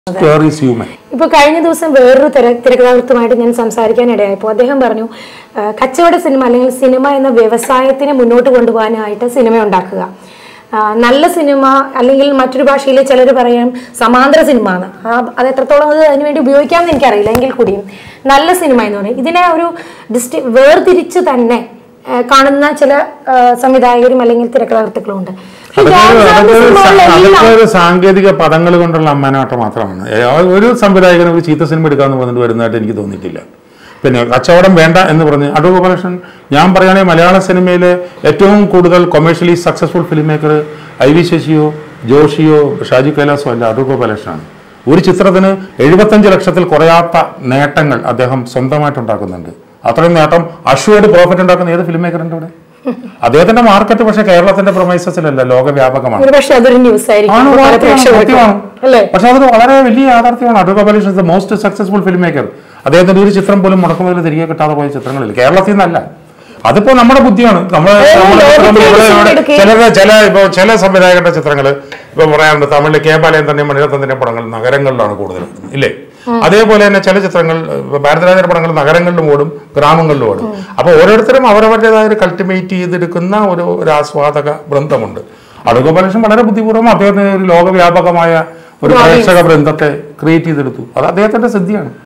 Store is human ഇപ്പൊ കഴിഞ്ഞ ദിവസം വേറൊരു തിര തിരക്കഥാകൃത്തുമായിട്ട് ഞാൻ സംസാരിക്കാനിടയായപ്പോൾ അദ്ദേഹം പറഞ്ഞു ആ, കച്ചവട സിനിമ അല്ലെങ്കിൽ സിനിമ എന്ന വ്യവസായത്തിനെ മുന്നോട്ട് കൊണ്ടുപോകാനായിട്ട് സിനിമ ഉണ്ടാക്കുക ആ, നല്ല സിനിമ അല്ലെങ്കിൽ മറ്റൊരു ഭാഷയിൽ ചിലർ പറയും സമാന്തര സിനിമ എന്ന് ആ അത് എത്രത്തോളം അത് അതിനുവേണ്ടി ഉപയോഗിക്കാമെന്ന് എനിക്കറിയില്ല എങ്കിൽ കൂടിയും നല്ല സിനിമ എന്ന് പറയും ഇതിനെ ഒരു ഡിസ്റ്റി വേർതിരിച്ച് തന്നെ ആ, കാണുന്ന ചില ആ, സംവിധായകരും അല്ലെങ്കിൽ തിരക്കഥാകൃത്തുക്കളും ഉണ്ട് ഈ അതൊക്കെ ജോൺ അതൊക്കെ സാറിന്റെ ഒരു സ- സിനിമകളിലെല്ലാം അതൊക്കെ ഒരു സാങ്കേതിക പദങ്ങൾ കൊണ്ടുള്ള അമ്മാനാട്ടം മാത്രമാണ് ഏ, ഒരു സംവിധായകൻ ഒരു ചീത്ത സിനിമ എടുക്കാന്ന് പറഞ്ഞിട്ട് വരുന്നതായിട്ട് എനിക്ക് തോന്നിയിട്ടില്ല പിന്നെ കച്ചവടം വേണ്ട എന്ന് പറഞ്ഞ് അടൂർ ഗോപാലകൃഷ്ണൻ ഞാൻ പറയുകയാണെങ്കിൽ മലയാള സിനിമയിലെ ഏറ്റവും കൂടുതൽ commercially successful film maker I V ശശിയോ ജോഷിയോ ഷാജി കൈലാസോ അല്ല അടൂർ ഗോപാലകൃഷ്ണനാണ് ഒരു ചിത്രത്തിന് എഴുപത്തഞ്ച് ലക്ഷത്തിൽ കുറയാത്ത നേട്ടങ്ങൾ അദ്ദേഹം സ്വന്തമായിട്ട് ഉണ്ടാക്കുന്നുണ്ട് അത്രയും നേട്ടം അഷ്വേർഡ് പ്രോഫിറ്റ് ഉണ്ടാക്കുന്ന ഏത് ഫിലിം മേക്കറിന്റെ ഇവിടെ അദ്ദേഹത്തിന്റെ മാർക്കറ്റ് പക്ഷേ കേരളത്തിന്റെ പ്രൊമൈസസിലല്ല ലോകവ്യാപകമാണ് ഒരു പക്ഷെ അതൊരു ന്യൂസ് ആണ്, ആയിരിക്കും പല സത്യമാണ്, പ്രേക്ഷകർക്കും. സത്യമാണ്. അല്ലേ പക്ഷെ അതൊരു വളരെ വലിയ യാഥാർത്ഥ്യമാണ് Adoor Gopalakrishnan the most successful film maker അദ്ദേഹത്തിന്റെ ഒരു ചിത്രം പോലും മുടക്കുമുതൽ തിരികെ കിട്ടാതെ പോയ ചിത്രങ്ങളില്ല കേരളത്തിൽ നിന്നല്ല അതിപ്പോ നമ്മുടെ ബുദ്ധിയാണ് നമ്മളെ ഏ, നമ്മുടെ ചിത്രം ലോകത്തിലെ ഇവിടെ സിനിമ ഇവിടെ എടുക്കുകയും- ചിലരുടെ ചില ഇപ്പൊ ചില സംവിധായകരുടെ ചിത്രങ്ങൾ ഇപ്പൊ പറയാറുണ്ട് തമിഴിൽ കെ ബാലചന്ദ്രന്റെയും മണിരത്നത്തിന്റെ പടങ്ങൾ നഗരങ്ങളിലാണ് കൂടുതൽ ഓടുന്നത് ഇല്ലേ അതേപോലെ തന്നെ ചില ചിത്രങ്ങൾ ഇപ്പൊ ഭാരതരാജന്റെ പടങ്ങൾ നഗരങ്ങളിലും ഓടും ഗ്രാമങ്ങളിലും ഓടും അപ്പൊ ഓരോരുത്തരും അവരവരുടേതായ ഒരു കൾട്ടിവേറ്റ് ചെയ്തെടുക്കുന്ന ഒരു ഒരു ആസ്വാദക വൃന്ദമുണ്ട് അടുഗോപാലകൃഷ്ണൻ വളരെ ബുദ്ധിപൂർവ്വം അദ്ദേഹത്തിന് ഒരു ലോകവ്യാപകമായ ഒരു പ്രേക്ഷക വൃന്ദത്തെ ക്രിയേറ്റ് ചെയ്തെടുത്തു അത് അദ്ദേഹത്തിന്റെ സിദ്ധിയാണ്